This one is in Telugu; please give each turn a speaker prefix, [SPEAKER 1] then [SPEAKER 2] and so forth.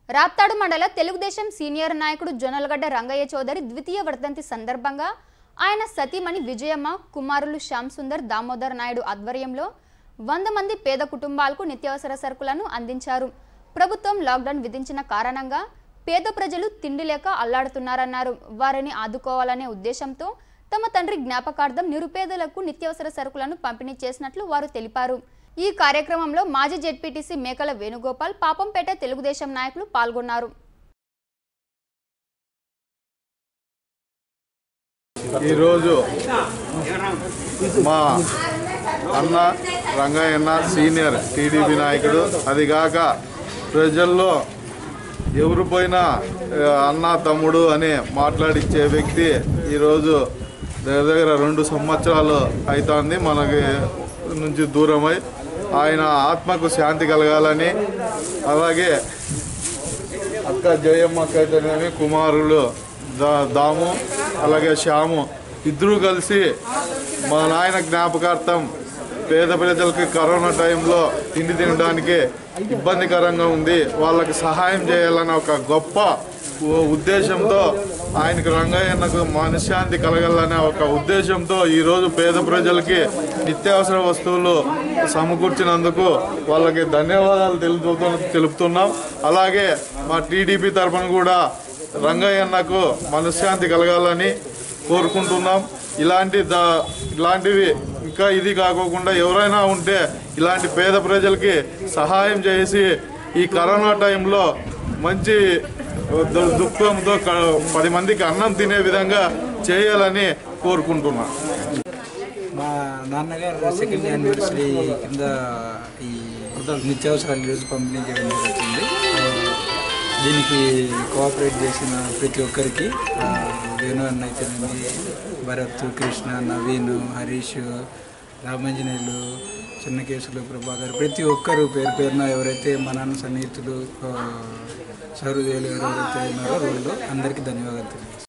[SPEAKER 1] రాప్తాడు మండల తెలుగుదేశం సీనియర్ నాయకుడు జొన్నలగడ్డ రంగయ్య చౌదరి ద్వితీయ వర్ధంతి సందర్భంగా ఆయన సతీమణి విజయమ్మ కుమారులు శ్యామ్ సుందర్ దామోదర్ నాయుడు ఆధ్వర్యంలో వంద మంది పేద కుటుంబాలకు నిత్యావసర సరుకులను అందించారు ప్రభుత్వం లాక్డౌన్ విధించిన కారణంగా పేద ప్రజలు తిండి లేక అల్లాడుతున్నారన్నారు వారిని ఆదుకోవాలనే ఉద్దేశంతో తమ తండ్రి జ్ఞాపకార్థం నిరుపేదలకు నిత్యావసర సరుకులను పంపిణీ చేసినట్లు వారు తెలిపారు ఈ కార్యక్రమంలో మాజీ జెడ్పీటీసీ మేకల వేణుగోపాల్ పాపంపేట తెలుగుదేశం నాయకులు పాల్గొన్నారు
[SPEAKER 2] ఈరోజు మా అన్న రంగయ్యన్న సీనియర్ టీడీపీ నాయకుడు అది కాక ప్రజల్లో ఎవరు పోయినా ఆ, అన్న తమ్ముడు అని మాట్లాడించే వ్యక్తి ఈరోజు దగ్గర దగ్గర రెండు సంవత్సరాలు అవుతోంది మనకి నుంచి దూరమై ఆయన ఆత్మకు శాంతి కలగాలని అలాగే అక్క జయమ్మక్క అయితేనేమి కుమారులు దా దాము అలాగే శ్యాము ఇద్దరూ కలిసి మా నాయన జ్ఞాపకార్థం పేద ప్రజలకి కరోనా టైంలో తిండి తినడానికి ఇబ్బందికరంగా ఉంది వాళ్ళకి సహాయం చేయాలన్న ఒక గొప్ప ఉ- ఉద్దేశంతో ఆయనకు రంగయ్యన్నకు మనశ్శాంతి కలగాలనే ఒక ఉద్దేశంతో ఈరోజు పేద ప్రజలకి నిత్యావసర వస్తువులు సమకూర్చినందుకు వాళ్ళకి ధన్యవాదాలు తెలుపుతూ తెలుపుతున్నాం అలాగే మా టీడీపీ తరఫున కూడా రంగయ్యన్నకు మనశ్శాంతి కలగాలని కోరుకుంటున్నాం ఇలాంటి ద ఇలాంటివి ఇంకా ఇది కాకోకుండా ఎవరైనా ఉంటే ఇలాంటి పేద ప్రజలకి సహాయం చేసి ఈ కరోనా టైంలో మంచి దు- దుఃఖంతో క- పది మందికి అన్నం తినే విధంగా చేయాలని కోరుకుంటున్నాను
[SPEAKER 3] మా నాన్నగారు సెకండ్ యానివర్సరీ కింద ఈ నిత్యావసరాలు ఈరోజు పంపిణీ చేయడం జరుగుతుంది ఆ, దీనికి కోఆపరేట్ చేసిన ప్రతి ఒక్కరికి ఆ, వేణు అన్న అయితేనేమి భరత్ కృష్ణ నవీన్ హరీష్ రామాంజనేయులు చిన్నకేశులు ప్రభాకర్ ప్రతి ఒక్కరు పేరు పేరున ఎవరైతే మా నాన్న సన్నిహితులు ఆ, సహృదయులు ఎవరెవరైతే ఉన్నారో వాళ్ళు అందరికీ ధన్యవాదాలు తెలియజేస్తున్నాను